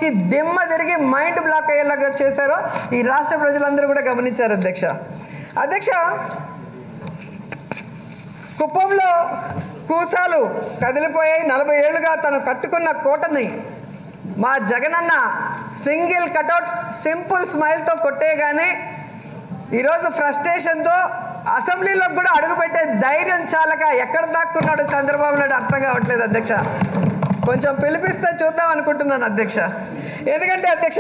కి దిమ్మ తిరిగి మైండ్ బ్లాక్ అయ్యేలాగా చేశారో ఈ రాష్ట్ర ప్రజలందరూ కూడా గమనించారు అధ్యక్ష అధ్యక్ష కుప్పంలో కూసాలు కదిలిపోయాయి నలభై ఏళ్ళుగా తను కట్టుకున్న కోటని మా జగనన్న సింగిల్ కటౌట్ సింపుల్ స్మైల్తో కొట్టేయగానే ఈరోజు ఫ్రస్ట్రేషన్తో అసెంబ్లీలో కూడా అడుగుపెట్టే ధైర్యం చాలక ఎక్కడ దాక్కున్నాడో చంద్రబాబు నాయుడు అర్థం కావట్లేదు అధ్యక్ష కొంచెం పిలిపిస్తే చూద్దాం అనుకుంటున్నాను అధ్యక్ష ఎందుకంటే అధ్యక్ష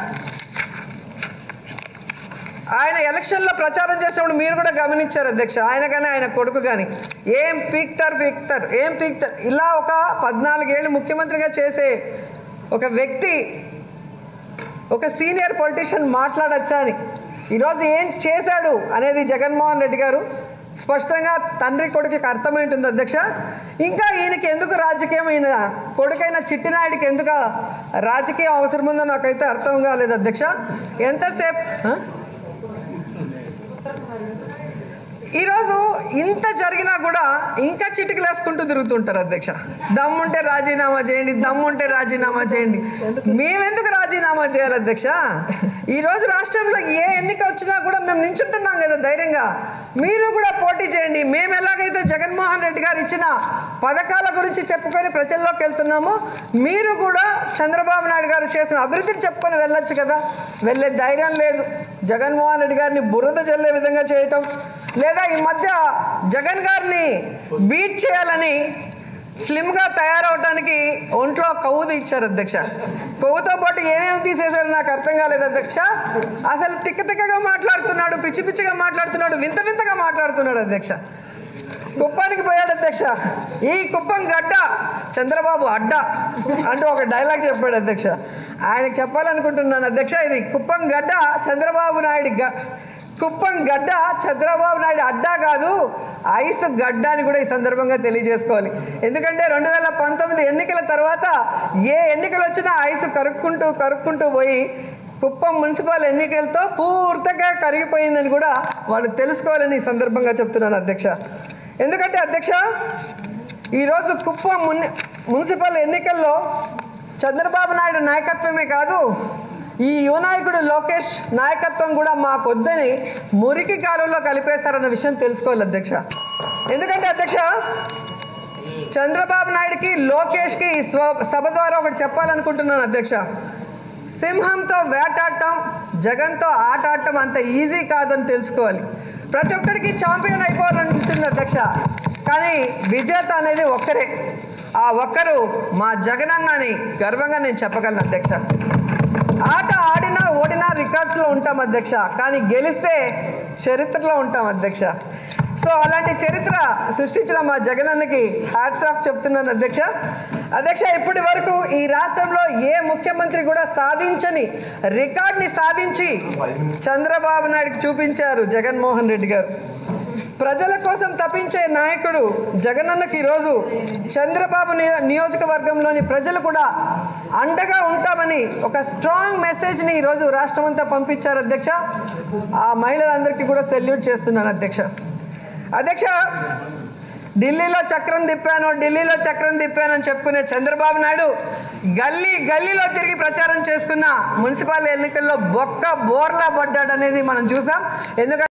ఆయన ఎలక్షన్లో ప్రచారం చేసినప్పుడు మీరు కూడా గమనించారు అధ్యక్ష ఆయన కానీ ఆయన కొడుకు కానీ ఏం పీక్తారు పీక్తారు ఏం పీక్తారు ఇలా ఒక పద్నాలుగేళ్ళు ముఖ్యమంత్రిగా చేసే ఒక వ్యక్తి ఒక సీనియర్ పొలిటీషియన్ మాట్లాడచ్చా అని ఈరోజు ఏం చేశాడు అనేది జగన్మోహన్ రెడ్డి గారు స్పష్టంగా తండ్రి కొడుకుకి అర్థమైంటుంది అధ్యక్ష ఇంకా ఈయనకి ఎందుకు రాజకీయం ఈయన కొడుకైన చిట్టినాయుడికి ఎందుకు రాజకీయం అవసరం ఉందో నాకైతే అర్థం కాలేదు అధ్యక్ష ఎంతసేపు ఆ? ఈరోజు ఇంత జరిగినా కూడా ఇంకా చిటికలు వేసుకుంటూ తిరుగుతుంటారు అధ్యక్ష దమ్ముంటే రాజీనామా చేయండి దమ్ముంటే రాజీనామా చేయండి మేమెందుకు రాజీనామా చేయాలి అధ్యక్ష ఈరోజు రాష్ట్రంలో ఏ ఎన్నిక వచ్చినా కూడా మేము నించుంటున్నాం కదా ధైర్యంగా మీరు కూడా పోటీ చేయండి మేము ఎలాగైతే జగన్మోహన్ రెడ్డి గారు ఇచ్చిన పథకాల గురించి చెప్పుకొని ప్రజల్లోకి వెళ్తున్నామో మీరు కూడా చంద్రబాబు నాయుడు గారు చేసిన అభివృద్ధిని చెప్పుకొని వెళ్ళొచ్చు కదా వెళ్ళే ధైర్యం లేదు జగన్మోహన్ రెడ్డి గారిని బురద చల్లే విధంగా చేయటం లేదా ఈ మధ్య జగన్ గారిని బీట్ చేయాలని స్లిమ్గా తయారవడానికి ఒంట్లో కొవ్వు ఇచ్చారు అధ్యక్ష కొవ్వుతో పాటు ఏమేమి తీసేశారు నాకు అర్థం కాలేదు అధ్యక్ష అసలు తిక్క తిక్కగా మాట్లాడుతున్నాడు పిచ్చి పిచ్చిగా మాట్లాడుతున్నాడు వింత వింతగా మాట్లాడుతున్నాడు అధ్యక్ష కుప్పానికి పోయాడు అధ్యక్ష ఈ కుప్పం గడ్డ చంద్రబాబు అడ్డ అంటూ ఒక డైలాగ్ చెప్పాడు అధ్యక్ష ఆయనకు చెప్పాలనుకుంటున్నాను అధ్యక్ష ఇది కుప్పం గడ్డ చంద్రబాబు నాయుడు గ కుప్పం గడ్డ చంద్రబాబు నాయుడు అడ్డా కాదు ఐస్ గడ్డ అని కూడా ఈ సందర్భంగా తెలియజేసుకోవాలి ఎందుకంటే రెండు వేల పంతొమ్మిది ఎన్నికల తర్వాత ఏ ఎన్నికలు వచ్చినా ఐస్ కరుక్కుంటూ కరుక్కుంటూ పోయి కుప్పం మున్సిపల్ ఎన్నికలతో పూర్తిగా కరిగిపోయిందని కూడా వాళ్ళు తెలుసుకోవాలని ఈ సందర్భంగా చెప్తున్నాను అధ్యక్ష ఎందుకంటే అధ్యక్ష ఈరోజు కుప్పం మున్ మున్సిపల్ ఎన్నికల్లో చంద్రబాబు నాయుడు నాయకత్వమే కాదు ఈ యువ నాయకుడు లోకేష్ నాయకత్వం కూడా మాకొద్దని మురికి కాలువలో కలిపేశారన్న విషయం తెలుసుకోవాలి అధ్యక్ష ఎందుకంటే అధ్యక్ష చంద్రబాబు నాయుడుకి లోకేష్కి ఈ స్వ సభ ద్వారా ఒకటి చెప్పాలనుకుంటున్నాను అధ్యక్ష సింహంతో వేటాడటం జగన్తో ఆట ఆడటం అంత ఈజీ కాదని తెలుసుకోవాలి ప్రతి ఒక్కరికి ఛాంపియన్ అయిపోవాలనుకుంటుంది అధ్యక్ష కానీ విజేత అనేది ఒక్కరే ఆ ఒక్కరు మా జగనన్నని గర్వంగా నేను చెప్పగలను అధ్యక్ష ఆట ఆడినా ఓడినా రికార్డ్స్లో ఉంటాం అధ్యక్ష కానీ గెలిస్తే చరిత్రలో ఉంటాం అధ్యక్ష సో అలాంటి చరిత్ర సృష్టించిన మా జగనన్నకి హ్యాట్స్ ఆఫ్ చెప్తున్నాను అధ్యక్ష అధ్యక్ష ఇప్పటి వరకు ఈ రాష్ట్రంలో ఏ ముఖ్యమంత్రి కూడా సాధించని రికార్డ్ని సాధించి చంద్రబాబు నాయుడుకి చూపించారు జగన్మోహన్ రెడ్డి గారు ప్రజల కోసం తప్పించే నాయకుడు జగనన్నకి ఈరోజు చంద్రబాబు నియో నియోజకవర్గంలోని ప్రజలు కూడా అండగా ఉంటామని ఒక స్ట్రాంగ్ మెసేజ్ని ఈరోజు రాష్ట్రం అంతా పంపించారు అధ్యక్ష ఆ మహిళలందరికీ కూడా సెల్యూట్ చేస్తున్నాను అధ్యక్ష అధ్యక్ష ఢిల్లీలో చక్రం తిప్పాను ఢిల్లీలో చక్రం తిప్పాను అని చెప్పుకునే చంద్రబాబు నాయుడు గల్లీ గల్లీలో తిరిగి ప్రచారం చేసుకున్న మున్సిపల్ ఎన్నికల్లో బొక్క బోర్లా పడ్డాడనేది మనం చూసాం ఎందుకంటే